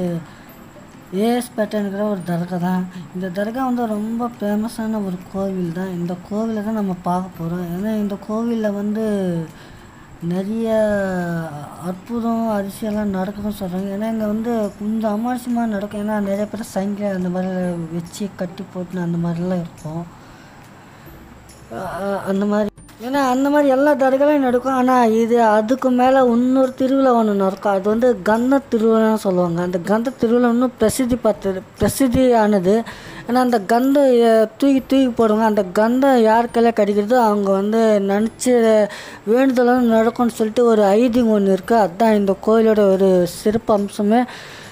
as பேட்டனுங்கிற ஒரு தர்கா தான் இந்த தர்கா வந்து ரொம்ப ஃபேமஸான ஒரு கோவில் தான் இந்த கோவிலை தான் நம்ம பார்க்க போகிறோம் ஏன்னா இந்த கோவிலில் வந்து நிறைய அற்புதம் அதிசயம்லாம் நடக்குதுன்னு சொல்கிறாங்க ஏன்னா இங்கே வந்து கொஞ்சம் அமானுஷமாக நடக்கும் ஏன்னா நிறைய பேர் சங்கிலி அந்த மாதிரி வச்சு கட்டி போட்டுன்னு அந்த மாதிரிலாம் இருக்கும் அஹ் அந்த மாதிரி ஏன்னா அந்த மாதிரி எல்லா தடங்களையும் நடக்கும் ஆனால் இது அதுக்கு மேலே இன்னொரு திருவிழா ஒன்று நடக்கும் அது வந்து கந்த திருவிழான்னு சொல்லுவாங்க அந்த கந்த திருவிழா இன்னும் பிரசித்தி பார்த்தது பிரசித்தி ஆனது ஏன்னா அந்த கந்தம் அஹ், தூக்கி தூக்கி போடுவாங்க அந்த கந்தம் யாருக்கெல்லாம் கிடைக்கிறதோ அவங்க வந்து நினச்சி வேண்டுதலும் நடக்கும்னு சொல்லிட்டு ஒரு ஐதீகம் ஒன்று இருக்குது அதுதான் இந்த கோயிலோட ஒரு சிறப்பு அம்சமே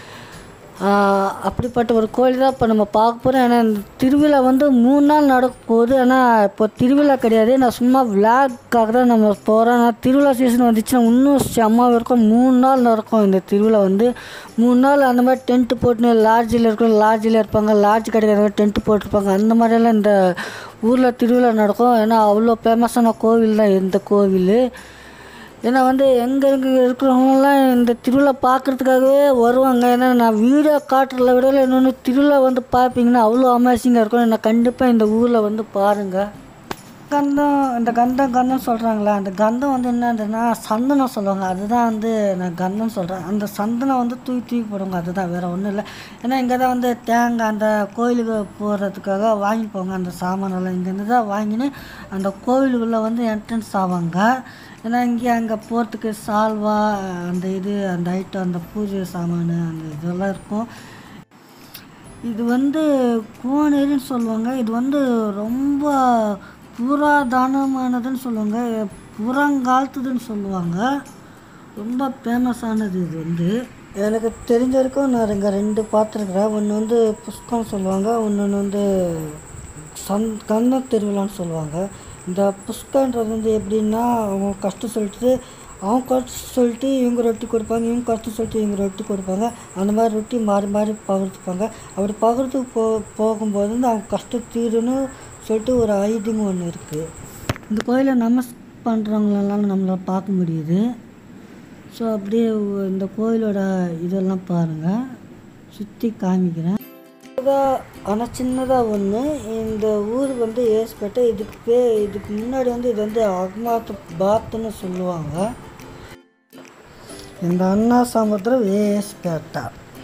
ஆஹ் அப்படிப்பட்ட ஒரு கோயில் தான் இப்போ நம்ம பார்க்க போகிறோம் ஏன்னா இந்த திருவிழா வந்து மூணு நாள் நடக்க போகுது ஆனால் இப்போ திருவிழா கிடையாது நான் சும்மா விளாக்காக தான் நம்ம போகிறோம் ஆனால் திருவிழா சீசன் வந்துச்சுன்னா இன்னும் செம்மாவும் இருக்கும் மூணு நாள் நடக்கும் இந்த திருவிழா வந்து மூணு நாள் அந்த மாதிரி டென்ட்டு போட்டுன்னு லாட்ஜில் இருக்கிற லாட்ஜில் இருப்பாங்க லாட்ஜ் கிடைக்கிறவங்க டென்ட்டு போட்டிருப்பாங்க அந்த மாதிரியெல்லாம் இந்த ஊரில் திருவிழா நடக்கும் ஏன்னா அவ்வளோ ஃபேமஸான கோவில் தான் இந்த கோவில் ஏன்னா வந்து எங்கே எங்கே இருக்கிறவங்கலாம் இந்த திருவிழா பார்க்குறதுக்காகவே வருவாங்க ஏன்னா நான் வீடியோ காட்டுறத விட இன்னொன்று திருவிழா வந்து பார்ப்பீங்கன்னா அவ்வளோ அமேசிங்காக இருக்கும் நான் கண்டிப்பாக இந்த ஊரில் வந்து பாருங்கள் கந்தம் இந்த கந்தம் கந்தம் சொல்கிறாங்களா அந்த கந்தம் வந்து என்னதுன்னா சந்தனம் சொல்லுவாங்க அதுதான் வந்து நான் கந்தம் சொல்கிறேன் அந்த சந்தனம் வந்து தூக்கி தூக்கி போடுவாங்க அதுதான் வேறு ஒன்றும் இல்லை ஏன்னா இங்கே தான் வந்து தேங்காய் அந்த கோயிலுக்கு போகிறதுக்காக வாங்கி போவாங்க அந்த சாமானெல்லாம் இங்கேருந்து தான் வாங்கின்னு அந்த கோவிலுக்குள்ளே வந்து என்ட்ரன்ஸ் ஆவாங்க ஏன்னா இங்கே அங்கே போகிறதுக்கு சால்வா அந்த இது அந்த ஐட்டம் அந்த பூஜை சாமான் அந்த இதெல்லாம் இருக்கும் இது வந்து கோனேரின்னு சொல்லுவாங்க இது வந்து ரொம்ப புராதனமானதுன்னு சொல்லுவாங்க புறங்காலத்துதுன்னு சொல்லுவாங்க ரொம்ப ஃபேமஸானது இது வந்து எனக்கு தெரிஞ்ச வரைக்கும் நான் இங்கே ரெண்டு பார்த்துருக்குறேன் ஒன்று வந்து புஷ்கம் சொல்லுவாங்க இன்னொன்று வந்து சந் கந்த திருவிழான்னு சொல்லுவாங்க இந்த புஷ்கன்றது வந்து எப்படின்னா அவங்க கஷ்டம் சொல்லிட்டு அவங்க கஷ்டம் சொல்லிட்டு இவங்க ரொட்டி கொடுப்பாங்க இவங்க கஷ்டம் சொல்லிட்டு இவங்க ரொட்டி கொடுப்பாங்க அந்த மாதிரி ரொட்டி மாறி மாறி பகிர்ந்துப்பாங்க அப்படி பகிர்ந்துக்கு போ போகும்போது வந்து அவங்க கஷ்டம் தீருன்னு சொல்லிட்டு ஒரு ஐதீகம் ஒன்று இருக்குது இந்த கோயிலை நமஸ் பண்ணுறவங்களெல்லாம் நம்மளால் பார்க்க முடியுது ஸோ அப்படியே ஒ- இந்த கோயிலோட இதெல்லாம் பாருங்கள் சுற்றி காமிக்கிறேன் ஆனால் சின்னதாக ஒன்று இந்த ஊர் வந்து ஏஸ்பேட்டை இதுக்கு பே இதுக்கு முன்னாடி வந்து இது வந்து அக்மாத் பாத்துன்னு சொல்லுவாங்க இந்த அண்ணா சமுத்திரம் ஏஸ்பேட்டா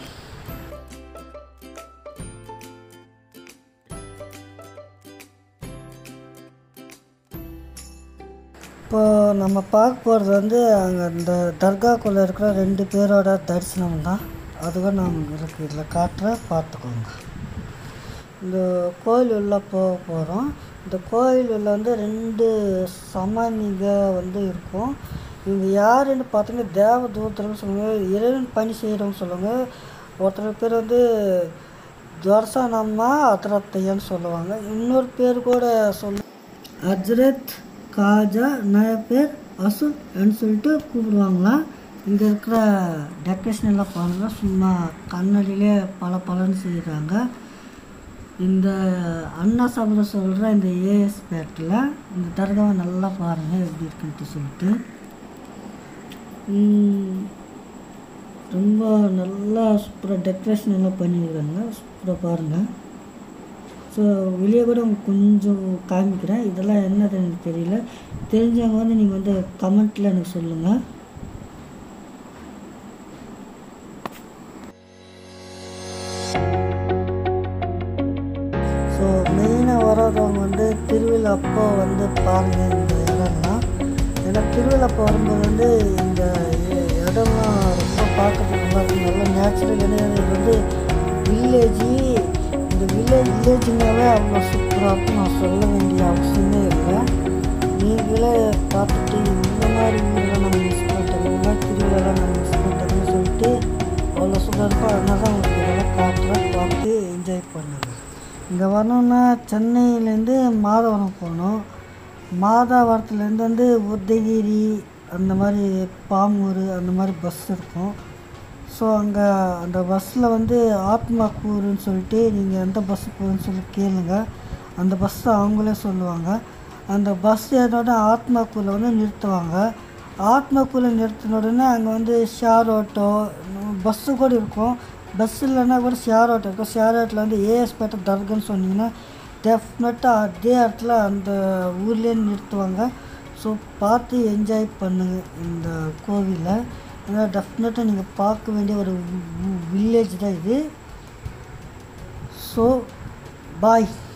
இப்போ நம்ம பார்க்க போகிறது வந்து அங்கே இந்த தர்காக்குள்ளே இருக்கிற ரெண்டு பேரோட தரிசனம் தான் அதுவும் நான் உங்களுக்கு இதில் காட்டுறேன் பார்த்துக்கோங்க இந்த கோயில் உள்ள போக போகிறோம் இந்த கோயில் உள்ள வந்து ரெண்டு சமானிங்க வந்து இருக்கும் இவங்க யாருன்னு பார்த்தீங்கன்னா தேவ தூத்தர்னு சொல்லுவாங்க இறைவன் பணி செய்கிறவங்க சொல்லுவாங்க ஒருத்தர் பேர் வந்து துவர்சானம்மா அத்ரத்தையன்னு சொல்லுவாங்க இன்னொரு பேர் கூட சொல்லு ஹஜ்ரத் காஜா நிறைய பேர் அசு அப்படின்னு சொல்லிட்டு கூப்பிடுவாங்களாம் இங்கே இருக்கிற டெக்கரேஷன் எல்லாம் பாருங்க சும்மா கண்ணாடியிலே பல பலன்னு செய்கிறாங்க இந்த அண்ணா சபதம் சொல்கிற இந்த ஏஎஸ் பேட்டில் இந்த தர்காவை நல்லா பாருங்கள் எப்படி இருக்குன்ட்டு சொல்லிட்டு உம், ரொம்ப நல்லா சூப்பராக டெக்கரேஷன் எல்லாம் பண்ணியிருக்காங்க சூப்பராக பாருங்கள் ஸோ வெளியே கூட உங்களுக்கு கொஞ்சம் காமிக்கிறேன் இதெல்லாம் என்னது எனக்கு தெரியல தெரிஞ்சவங்க வந்து நீங்கள் வந்து கமெண்ட்டில் எனக்கு சொல்லுங்கள் ஸோ மெயினாக வராதவங்க வந்து திருவிழா அப்போ வந்து பாருங்கள் இந்த இடம்லாம் ஏன்னா திருவிழா அப்போ வரும்போது வந்து இந்த இ- இடம்லாம் ரொம்ப பார்க்கறதுக்கு நல்லா இருக்கும் நல்ல நேச்சுரல் ஏன்னா இது வந்து வில்லேஜி இந்த வில்லேஜ் வில்லேஜுனாவே அவ்வளோ சூப்பராக இருக்கும் நான் சொல்ல வேண்டிய அவசியமே இல்லை நீங்களே பார்த்துட்டு இந்த மாதிரி ஊரெலாம் நம்ம மிஸ் பண்ணிட்டோம் இந்த மாதிரி திருவிழாலாம் நம்ம மிஸ் பண்ணிட்டோம்னு சொல்லிட்டு அவ்வளோ சூப்பராக இருக்கும் அதனால தான் உங்களுக்கு இதெல்லாம் காட்டுறேன் பார்த்து என்ஜாய் பண்ணுங்கள் இங்கே வரணும்னா சென்னையிலேருந்து மாதவரம் போகணும் மாதாவரத்துலேருந்து வந்து உதயகிரி அந்த மாதிரி பாமூர் அந்த மாதிரி பஸ் இருக்கும் ஸோ அங்கே அந்த பஸ்ஸில் வந்து ஆத்மாக்கூருன்னு சொல்லிட்டு நீங்கள் எந்த பஸ்ஸு போகுதுன்னு சொல்லி கேளுங்க அந்த பஸ்ஸை அவங்களே சொல்லுவாங்க அந்த பஸ் ஏறோட ஆத்மாக்கூரில் வந்து நிறுத்துவாங்க ஆத்மாக்கூரில் நிறுத்தின உடனே அங்கே வந்து ஷேர் ஆட்டோ பஸ்ஸு கூட இருக்கும் பஸ் இல்லைன்னா கூட ஷேர் ஆட்டோ இருக்கும் ஷேர் ஆட்டோவில் வந்து ஏஎஸ் பேட்டை தர்கான்னு சொன்னீங்கன்னா டெஃபினட்டாக அதே இடத்துல அந்த ஊர்லேயே நிறுத்துவாங்க ஸோ பார்த்து என்ஜாய் பண்ணுங்கள் இந்த கோவிலை ஏன்னா டெஃபினட்டாக நீங்கள் பார்க்க வேண்டிய ஒரு வில்லேஜ் தான் இது ஸோ பாய்